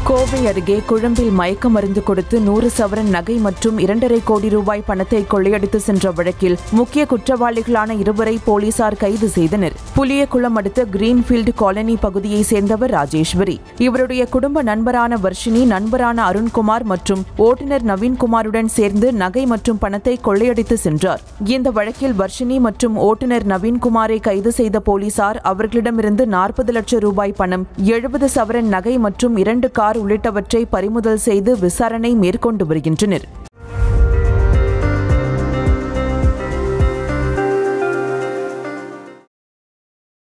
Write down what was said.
கோவை அருகே குழம்பில் மயக்க மருந்து கொடுத்து நூறு சவரன் நகை மற்றும் இரண்டரை கோடி ரூபாய் பணத்தை கொள்ளையடித்து சென்ற வழக்கில் முக்கிய குற்றவாளிகளான இருவரை போலீசார் கைது செய்தனர் புளியகுளம் அடுத்த கிரீன்ஃபீல்டு காலனி பகுதியை சேர்ந்தவர் ராஜேஸ்வரி இவருடைய குடும்ப நண்பரான வர்ஷினி நண்பரான அருண்குமார் மற்றும் ஓட்டுநர் நவீன்குமாருடன் சேர்ந்து நகை மற்றும் பணத்தை கொள்ளையடித்து சென்றார் இந்த வழக்கில் வர்ஷினி மற்றும் ஓட்டுநர் நவீன்குமாரை கைது செய்த போலீசார் அவர்களிடமிருந்து நாற்பது லட்சம் ரூபாய் பணம் எழுபது சவரன் நகை மற்றும் இரண்டு கார் உள்ளிட்டவற்றை பறிமுதல் செய்து விசாரணை மேற்கொண்டு வருகின்றனர்